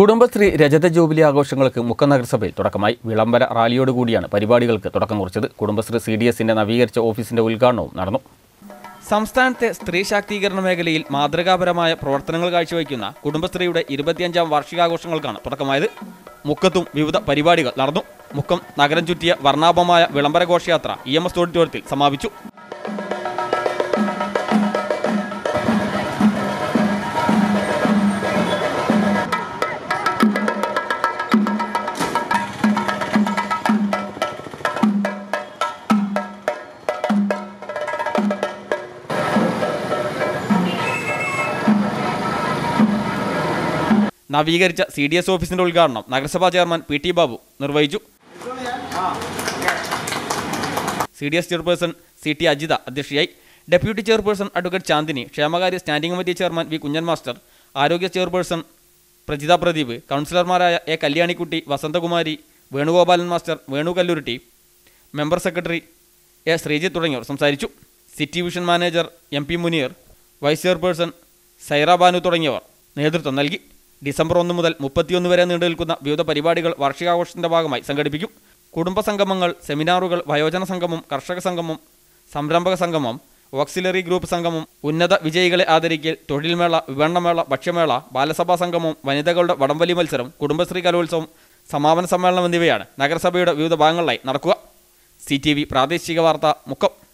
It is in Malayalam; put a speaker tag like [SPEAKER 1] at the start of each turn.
[SPEAKER 1] കുടുംബശ്രീ രജത ജൂബിലി ആഘോഷങ്ങൾക്ക് മുക്കം നഗരസഭയിൽ തുടക്കമായി വിളംബര റാലിയോടുകൂടിയാണ് പരിപാടികൾക്ക് തുടക്കം കുറിച്ചത് കുടുംബശ്രീ സി ഡി എസിന്റെ നവീകരിച്ച ഓഫീസിന്റെ ഉദ്ഘാടനവും നടന്നു സംസ്ഥാനത്തെ സ്ത്രീ ശാക്തീകരണ മേഖലയിൽ മാതൃകാപരമായ പ്രവർത്തനങ്ങൾ കാഴ്ചവയ്ക്കുന്ന കുടുംബശ്രീയുടെ ഇരുപത്തിയഞ്ചാം വാർഷികാഘോഷങ്ങൾക്കാണ് തുടക്കമായത് മുക്കത്തും വിവിധ പരിപാടികൾ നടന്നു മുക്കം നഗരം ചുറ്റിയ വർണ്ണാഭമായ വിളംബര ഘോഷയാത്ര ഇ എം എസ് ഓഡിറ്റോറിയത്തിൽ സമാപിച്ചു നവീകരിച്ച സി ഡി എസ് ഓഫീസിന്റെ ഉദ്ഘാടനം നഗരസഭാ ചെയർമാൻ പി ടി ബാബു നിർവഹിച്ചു C D S chairperson C T Ajitha അധ്യക്ഷയായി ഡെപ്യൂട്ടി ചെയർപേഴ്സൺ അഡ്വക്കേറ്റ് ചാന്ദിനി ക്ഷേമകാര്യ standing committee chairman V Kunhan master ആരോഗ്യ ചെയർപേഴ്സൺ പ്രജിത പ്രദീപ് കൗൺസിലർമാരായ A Kalyanikutty Vasanthakumari Venugopalan master Venu Kalluritty member secretary A Sreejith തുടങ്ങിയവർ സംസാരിച്ചു city vision manager M P Muneer vice chairperson Saira Banu തുടങ്ങിയവർ നേതൃത്വം നൽകി ഡിസംബർ ഒന്ന് മുതൽ മുപ്പത്തിയൊന്ന് വരെ നീണ്ടു നിൽക്കുന്ന വിവിധ പരിപാടികൾ വാർഷികാഘോഷത്തിന്റെ ഭാഗമായി സംഘടിപ്പിക്കും കുടുംബ സംഗമങ്ങൾ സെമിനാറുകൾ വയോജന സംഗമം കർഷക സംഗമം സംരംഭക സംഗമം ഓക്സിലറി ഗ്രൂപ്പ് സംഗമം ഉന്നത വിജയികളെ ആദരിക്കൽ തൊഴിൽമേള വിപണനമേള ഭക്ഷ്യമേള ബാലസഭാ സംഗമം വനിതകളുടെ വടംവലി മത്സരം കുടുംബശ്രീ കലോത്സവം സമാപന സമ്മേളനം എന്നിവയാണ് നഗരസഭയുടെ വിവിധ ഭാഗങ്ങളിലായി നടക്കുക സി പ്രാദേശിക വാർത്ത മുക്കം